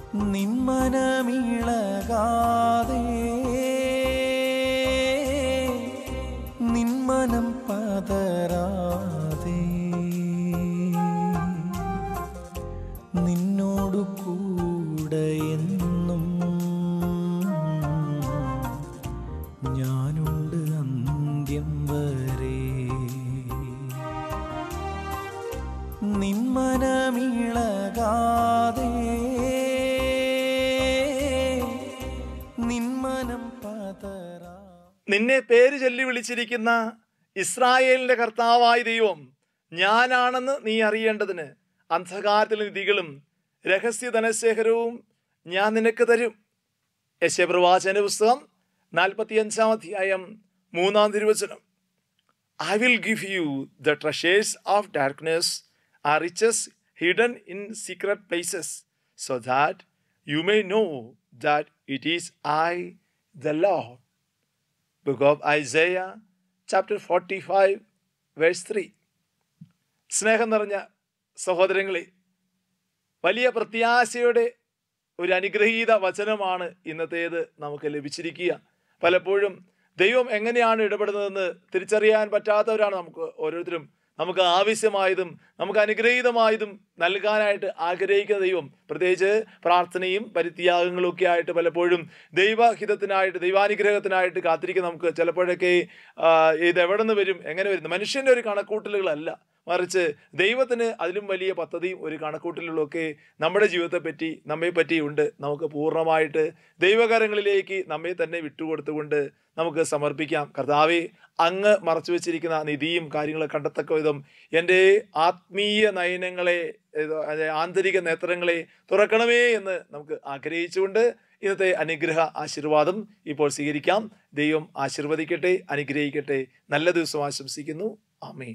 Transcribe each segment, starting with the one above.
നിന്മനമിളകാതെ നിന്മനം പതരാതെ നിന്നോടു കൂടെ എന്നും ഞാനുണ്ട് അന്ത്യം വരെ നിന്മനമിളകാതെ നിന്മനം പതരാ നിന്നെ പേര് ചൊല്ലി വിളിച്ചിരിക്കുന്ന ഇസ്രായേലിന്റെ കർത്താവായ ദൈവം ഞാനാണെന്ന് നീ അറിയേണ്ടതിന് അന്ധകാരത്തിലെ നിധികളും രഹസ്യ ധനശേഖരവും ഞാൻ നിനക്ക് തരും യശപ്രവാചന പുസ്തകം നാൽപ്പത്തിയഞ്ചാം അധ്യായം മൂന്നാം തിരുവചനം I will give you the treasures of darkness ah riches hidden in secret places so that you may know that it is I the Lord book of Isaiah, chapter 45, verse 3. സ്നേഹം നിറഞ്ഞ സഹോദരങ്ങളെ വലിയ പ്രത്യാശയുടെ ഒരു അനുഗ്രഹീത വചനമാണ് ഇന്നത്തേത് നമുക്ക് ലഭിച്ചിരിക്കുക പലപ്പോഴും ദൈവം എങ്ങനെയാണ് ഇടപെടുന്നതെന്ന് തിരിച്ചറിയാൻ പറ്റാത്തവരാണ് നമുക്ക് ഓരോരുത്തരും നമുക്ക് ആവശ്യമായതും നമുക്ക് അനുഗ്രഹീതമായതും നൽകാനായിട്ട് ആഗ്രഹിക്കുന്ന ദൈവം പ്രത്യേകിച്ച് പ്രാർത്ഥനയും പരിത്യാഗങ്ങളും ഒക്കെ ആയിട്ട് പലപ്പോഴും ദൈവഹിതത്തിനായിട്ട് ദൈവാനുഗ്രഹത്തിനായിട്ട് കാത്തിരിക്കുന്ന നമുക്ക് ചിലപ്പോഴൊക്കെ ആ, ഇത് എവിടെ നിന്ന് വരും എങ്ങനെ വരും മനുഷ്യൻ്റെ ഒരു കണക്കൂട്ടലുകളല്ല മറിച്ച് ദൈവത്തിന് അതിലും വലിയ പദ്ധതിയും ഒരു കണക്കൂട്ടലുകളൊക്കെ നമ്മുടെ ജീവിതത്തെ പറ്റി നമ്മെ പറ്റിയുണ്ട് നമുക്ക് പൂർണ്ണമായിട്ട് ദൈവകരങ്ങളിലേക്ക് നമ്മെ തന്നെ വിട്ടുകൊടുത്തുകൊണ്ട് നമുക്ക് സമർപ്പിക്കാം കർത്താവെ അങ്ങ് മറച്ചു വെച്ചിരിക്കുന്ന നിധിയും കാര്യങ്ങളും കണ്ടെത്തക്ക വിധം എൻ്റെ ആത്മീയ നയനങ്ങളെ ഇത് അത് ആന്തരിക നേത്രങ്ങളെ തുറക്കണമേ എന്ന് നമുക്ക് ആഗ്രഹിച്ചുകൊണ്ട് ഇന്നത്തെ അനുഗ്രഹ ആശീർവാദം ഇപ്പോൾ സ്വീകരിക്കാം ദൈവം ആശീർവദിക്കട്ടെ അനുഗ്രഹിക്കട്ടെ നല്ല ദിവസം ആശംസിക്കുന്നു ആമേൻ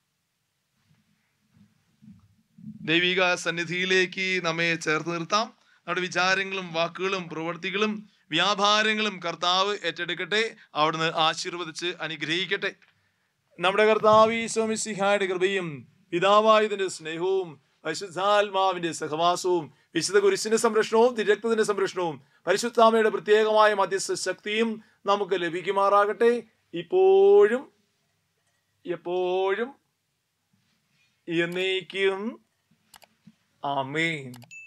ദൈവിക സന്നിധിയിലേക്ക് നമ്മെ ചേർത്ത് നിർത്താം നമ്മുടെ വിചാരങ്ങളും വാക്കുകളും പ്രവൃത്തികളും വ്യാപാരങ്ങളും കർത്താവ് ഏറ്റെടുക്കട്ടെ അവിടുന്ന് ആശീർവദിച്ച് അനുഗ്രഹിക്കട്ടെ നമ്മുടെ കർത്താവ് ഈശോമിസിഹായുടെ കൃപയും പിതാവായതിന്റെ സ്നേഹവും പരിശുദ്ധാത്മാവിന്റെ സഹവാസവും വിശുദ്ധ കുരിശിന്റെ സംരക്ഷണവും തിരക്തത്തിന്റെ സംരക്ഷണവും പരിശുദ്ധാമയുടെ പ്രത്യേകമായ മധ്യസ്ഥ ശക്തിയും നമുക്ക് ലഭിക്കുമാറാകട്ടെ ഇപ്പോഴും എപ്പോഴും എന്നേക്കും ആമേൻ